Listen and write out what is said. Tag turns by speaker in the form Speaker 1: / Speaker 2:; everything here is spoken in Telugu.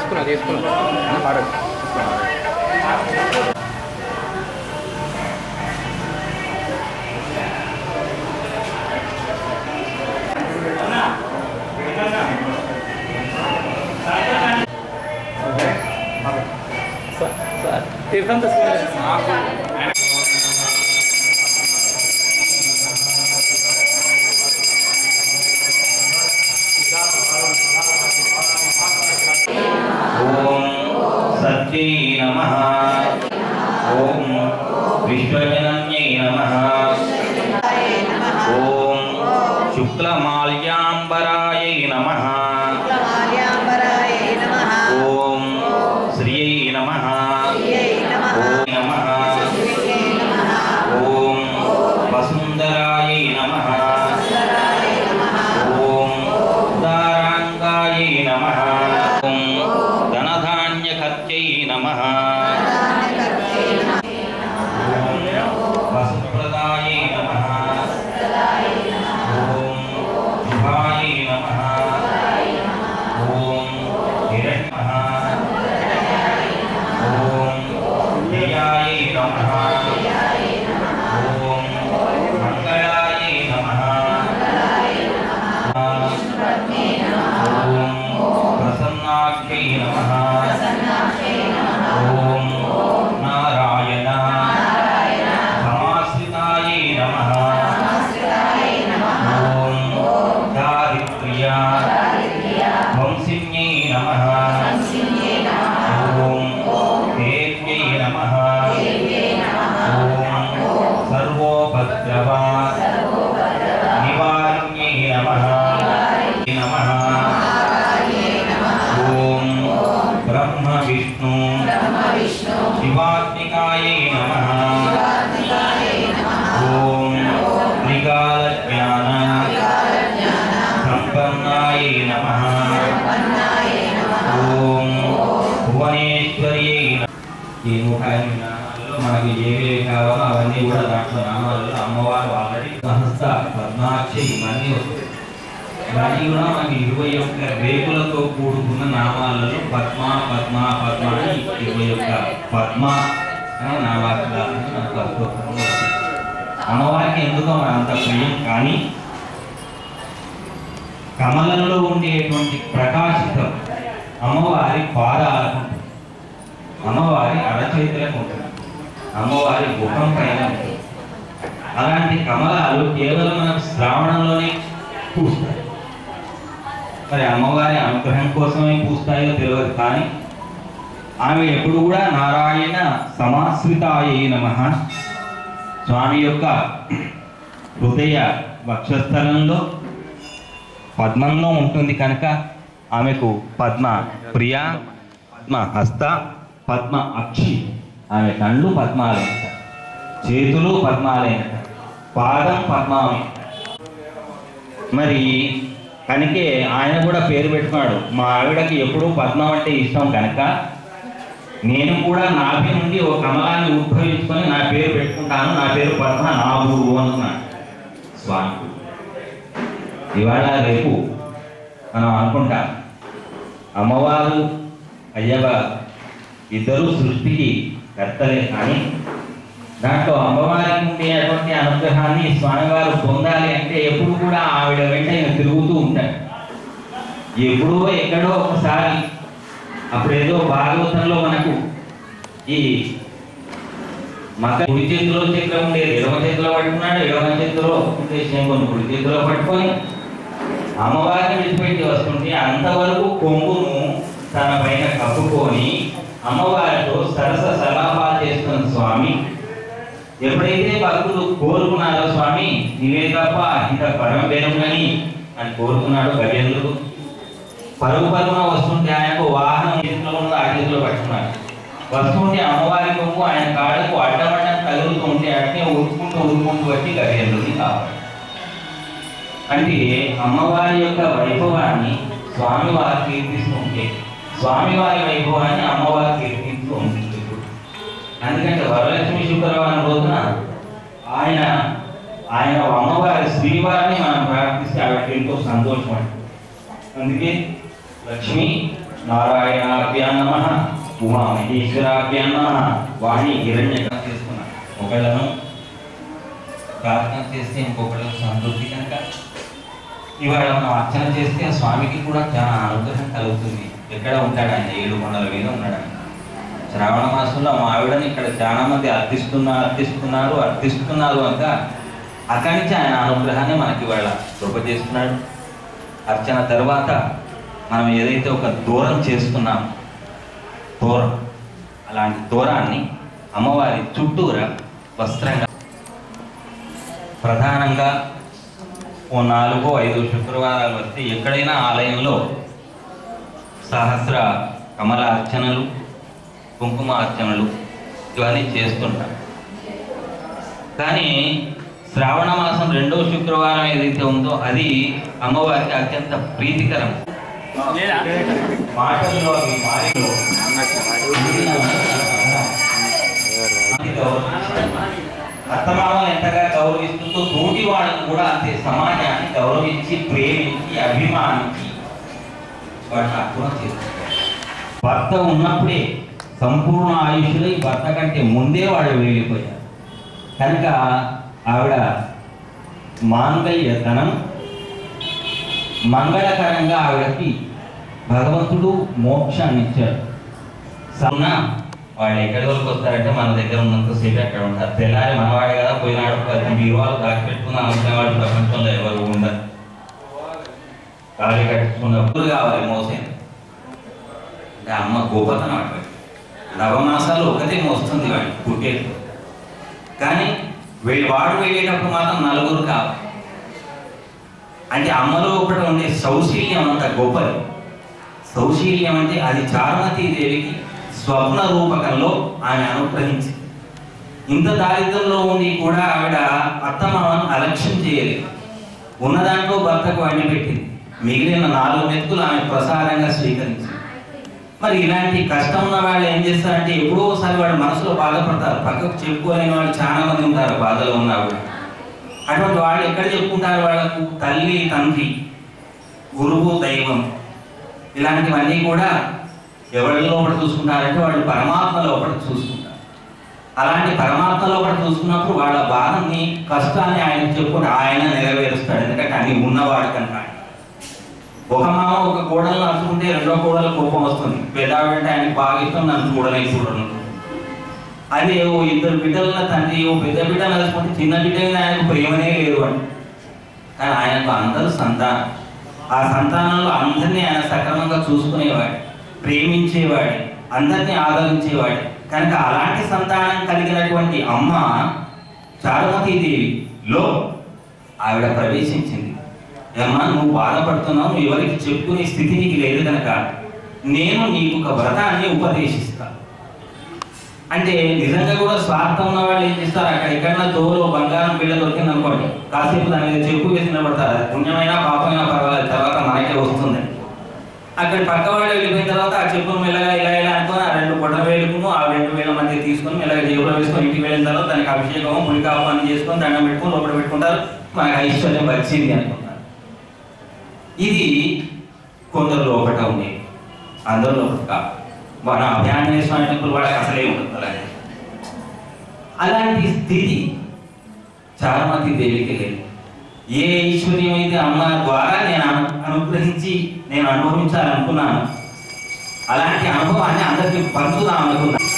Speaker 1: తీసుకున్నా తీసుకున్నా పాడదు తీర్థం
Speaker 2: ఓం సత్యై నమ ఓం విశ్వజనన్యై నమ ఓం శుక్లమాల్యాంబరాయై నమ
Speaker 3: మాల్యాంబరాయ నమః
Speaker 2: ఓం శ్రియై నమ
Speaker 3: శ్రీయై నమః
Speaker 2: ఓం నమ
Speaker 3: శ్రీయై నమః
Speaker 2: ఓం వసుంధరాయై నమ
Speaker 3: సుందరాయ నమః
Speaker 2: ఓం ఉదారాంగాయై నమ ఓం ధనధాన్యకర్త్యై నమ
Speaker 3: దానకర్త్యై నమః
Speaker 2: వసుప్రదాయై నమః ఓం శుభాయై నమః ఓం హిరణ్యః ఓం జయాయై నమః ఓం మంగళాయై నమః ఓం ప్రసన్నాఖ్యై నమః ఓం నారాయణ సమాశ్రితాయై నమః ఓం దారిద్ర్య వంశిన్యై నమః ఓం దేవ్యై నమః ఓం సర్వోపద్రవ నివారిణ్యై నమః నమః ఓం బ్రహ్మ విష్ణు శివాత్మికాయై నమః ఓం త్రికాల జ్ఞాన సంపన్నాయై నమః ఓం భువనేశ్వర్యై నమః. ఈ నూట ఎనిమిది నామాలలో మనకి ఏవేవి కావాలో అవన్నీ కూడా దాంట్లో నామాలలో అమ్మవారు ఆల్రెడీ సహస్త పద్మాక్షి ఇవన్నీ వస్తాయి ఇవన్నీ కూడా మనకి ఇరవై ఒక్క రేకులతో కూడుకున్న నామాలలో పద్మ పద్మ పద్మ అని ఇరవై ఒక్క పద్మ అనే నామాలు మనకు అద్భుతంగా వస్తాయి. అమ్మవారికి ఎందుకో మన అంత ప్రియం కానీ కమలంలో ఉండేటువంటి ప్రకాశితం అమ్మవారి పాదాలకు ఉంటుంది. అమ్మవారి అరచేతులకు ఉంటుంది అమ్మవారి ముఖం పైన ఉంటుంది అలాంటి కమలాలు కేవలం మనకు శ్రావణంలోనే పూస్తాయి మరి అమ్మవారి అనుగ్రహం కోసమే పూస్తాయో తెలియదు కానీ ఆమె ఎప్పుడు కూడా నారాయణ సమాశ్రితాయ నమ స్వామి యొక్క హృదయ వక్షస్థలంలో పద్మంలో ఉంటుంది కనుక ఆమెకు పద్మ ప్రియ పద్మ హస్త పద్మ అక్షి ఆమె కళ్ళు పద్మాలైన చేతులు పద్మాలైన పాదం పద్మాలైన మరి కనుకే ఆయన కూడా పేరు పెట్టుకున్నాడు మా ఆవిడకి ఎప్పుడూ పద్మం అంటే ఇష్టం కనుక నేను కూడా నాభి నుండి ఒక కమలాన్ని ఉద్భవించుకొని నా పేరు పెట్టుకుంటాను నా పేరు పద్మ నాభు అనుకున్నాడు స్వామి ఇవాళ రేపు మనం అనుకుంటాం అమ్మవారు అయ్యవ ఇద్దరు సృష్టికి కర్తలే కానీ దాంట్లో అమ్మవారికి ఉండేటువంటి అనుగ్రహాన్ని స్వామివారు పొందాలి అంటే ఎప్పుడు కూడా ఆవిడ వెంట ఈయన తిరుగుతూ ఉంటాడు ఎప్పుడో ఎక్కడో ఒకసారి అప్పుడేదో భాగవతంలో మనకు ఈ మత కుడి చేతిలో చక్రం ఉండేది ఎడమ చేతిలో పట్టుకున్నాడు ఎడమ చేతిలో ఉండే శంకుని కుడి చేతిలో పట్టుకొని అమ్మవారిని విడిచిపెట్టి వస్తుంటే అంతవరకు కొంగును తన పైన కప్పుకొని అమ్మవారితో సరస సలాపాలు చేస్తున్న స్వామి ఎప్పుడైతే భక్తులు కోరుకున్నారో స్వామి నీవే తప్ప ఇంత పరమ బెరుంగని అని కోరుకున్నాడు గజేంద్రుడు పరుగు పరుగున వస్తుంటే ఆయనకు వాహనం చేతిలో ఉన్న ఆ చేతిలో పట్టుకున్నాడు వస్తుంటే అమ్మవారి కొమ్ము ఆయన కాళ్ళకు అడ్డమడ్డం తగులుతూ ఉంటే అట్నే ఉరుకుంటూ ఉరుకుంటూ వచ్చి గజేంద్రుడిని కాపాడు అంటే అమ్మవారి యొక్క వైభవాన్ని స్వామివారు కీర్తిస్తూ ఉంటే స్వామివారి వైభవాన్ని అమ్మవారు కీర్తిస్తూ ఉంటుంది ఎందుకంటే వరలక్ష్మి శుక్రవారం రోజున ఆయన ఆయన అమ్మవారి శ్రీవారిని మనం ప్రార్థిస్తే ఆవిడకి ఎంతో సంతోషం అండి అందుకే లక్ష్మి నారాయణాభ్యాం నమ ఉమామహేశ్వరాభ్యాం నమ వాణి హిరణ్య చేసుకున్నా ఒకళ్ళను ప్రార్థన చేస్తే ఇంకొకళ్ళకు సంతృప్తి కనుక ఇవాళ మనం అర్చన చేస్తే ఆ స్వామికి కూడా చాలా అనుగ్రహం కలుగుతుంది ఎక్కడ ఉంటాడు ఆయన ఏడు కొండల మీద ఉన్నాడు ఆయన శ్రావణ మాసంలో మా ఆవిడని ఇక్కడ చాలా మంది అర్థిస్తున్నారు అర్థిస్తున్నారు అర్థిస్తున్నారు అంట అక్కడి నుంచి ఆయన అనుగ్రహాన్ని మనకి ఇవాళ కృప చేస్తున్నాడు అర్చన తర్వాత మనం ఏదైతే ఒక దూరం చేసుకున్నాం దూరం అలాంటి దూరాన్ని అమ్మవారి చుట్టూరా వస్త్రంగా ప్రధానంగా ఓ నాలుగో ఐదు శుక్రవారాలు వస్తే ఎక్కడైనా ఆలయంలో సహస్ర కమల అర్చనలు కుంకుమ అర్చనలు ఇవన్నీ చేస్తుంటాం కానీ శ్రావణ మాసం రెండో శుక్రవారం ఏదైతే ఉందో అది అమ్మవారికి అత్యంత ప్రీతికరం
Speaker 1: లేదా
Speaker 2: మాటల్లో అవి మాటల్లో అత్తమామలు ఎంతగా గౌరవిస్తుందో తోటి వాళ్ళకు కూడా అంతే సమాజాన్ని గౌరవించి ప్రేమించి అభిమానించి వాటిని అర్థం చేసుకుంటారు భర్త ఉన్నప్పుడే సంపూర్ణ ఆయుష్లో ఈ భర్త కంటే ముందే వాళ్ళు వెళ్ళిపోయారు కనుక ఆవిడ మాంగళ్యతనం మంగళకరంగా ఆవిడకి భగవంతుడు మోక్షాన్ని ఇచ్చాడు సన్న వాళ్ళు ఎక్కడి వరకు వస్తారంటే మన దగ్గర ఉన్నంతసేపు అక్కడ ఉంటారు తెల్లారి మనవాడే కదా పోయినాడు పది బీరువాలు దాచిపెట్టుకున్న అనుకునేవాడు ప్రపంచంలో ఎవరు ఉండరు కాలి కట్టుకున్న ఊరు కావాలి మోసేది అంటే అమ్మ గోపతనం అక్కడ నవమాసాలు ఒకటే మోస్తుంది వాడిని పుట్టేది కానీ వీళ్ళు వాడు వెళ్ళేటప్పుడు మాత్రం నలుగురు కావాలి అంటే అమ్మలో ఒకటి ఉండే సౌశీల్యం అంత గొప్పది సౌశీల్యం అంటే అది చారుమతీ దేవికి స్వప్న రూపకంలో ఆమె అనుగ్రహించింది ఇంత దారిద్రంలో ఉండి కూడా ఆవిడ అత్తమామను అలక్ష్యం చేయలేదు ఉన్న దాంట్లో భర్తకు వండి పెట్టింది మిగిలిన నాలుగు మెతుకులు ఆమె ప్రసాదంగా స్వీకరించింది మరి ఇలాంటి కష్టం ఉన్న వాళ్ళు ఏం చేస్తారంటే ఎప్పుడో ఒకసారి వాడు మనసులో బాధపడతారు పక్కకు చెప్పుకోలేని వాళ్ళు చాలా మంది ఉంటారు బాధలో ఉన్నవాళ్ళు అటువంటి వాళ్ళు ఎక్కడ చెప్పుకుంటారు వాళ్ళకు తల్లి తండ్రి గురువు దైవం ఇలాంటివన్నీ కూడా ఎవరిలో ఒకటి చూసుకుంటారంటే వాళ్ళు పరమాత్మలో ఒకటి చూసుకుంటారు అలాంటి పరమాత్మలో ఒకటి చూసుకున్నప్పుడు వాళ్ళ బాధని కష్టాన్ని ఆయన చెప్పుకుని ఆయన నెరవేరుస్తాడు ఎందుకంటే అన్ని ఉన్నవాడు కనుక ఆయన. ఒక మామ ఒక కోడలను అరుచుకుంటే రెండో కోడలు కోపం వస్తుంది పెద్దావిడంటే ఆయనకి బాగా ఇష్టం నన్ను చూడలే చూడను అదే ఓ ఇద్దరు బిడ్డల తండ్రి ఓ పెద్ద బిడ్డను అరుచుకుంటే చిన్న బిడ్డ మీద ఆయనకు ప్రేమనే లేదు అని కానీ ఆయనకు అందరూ సంతానం ఆ సంతానంలో అందరినీ ఆయన సక్రమంగా చూసుకునేవాడు ప్రేమించేవాడు అందరినీ ఆదరించేవాడు కనుక అలాంటి సంతానం కలిగినటువంటి అమ్మ చారుమతీదేవిలో ఆవిడ ప్రవేశించింది ఏమ్మా నువ్వు బాధపడుతున్నావు నువ్వు ఎవరికి చెప్పుకునే స్థితి నీకు లేదు కనుక నేను నీకు ఒక వ్రతాన్ని ఉపదేశిస్తా అంటే నిజంగా కూడా స్వార్థం ఉన్న వాళ్ళు ఏం చేస్తారు అక్కడ ఎక్కడన్నా దోలో బంగారం బిళ్ళ దొరికింది అనుకోండి కాసేపు దాని మీద చెప్పు వేసి నిలబడతారు అది పుణ్యమైనా పాపమైనా పర్వాలేదు తర్వాత మనకే వస్తుంది అక్కడ పక్క వాళ్ళు వెళ్ళిపోయిన తర్వాత ఆ చెప్పును మెల్లగా ఇలా ఇలా అనుకొని ఆ రెండు పొట్ల వేలుకును ఆ రెండు వేల మధ్య తీసుకొని మెల్లగా జేబులో వేసుకొని ఇంటికి వెళ్ళిన తర్వాత దానికి అభిషేకం ముడికాపు అని చేసుకొని దండం పెట్టుకొని లోపల పెట్టుకుంటారు మనకు ఐశ్వర్యం వచ్చింది అనుకుంటారు ఇది కొందరు లోపట ఉంది అందరూ లోపట కాదు మన అభ్యాంజనేయ స్వామి టెంపుల్ వాళ్ళకి అసలే ఉంటుంది అలాగే అలాంటి స్థితి చాలా మంది దేవికి లేదు ఏ ఐశ్వర్యం అయితే అమ్మ ద్వారా నేను అను- అనుగ్రహించి నేను అనుభవించాలనుకున్నాను అలాంటి అనుభవాన్ని అందరికీ పంచుదాం అనుకున్నాను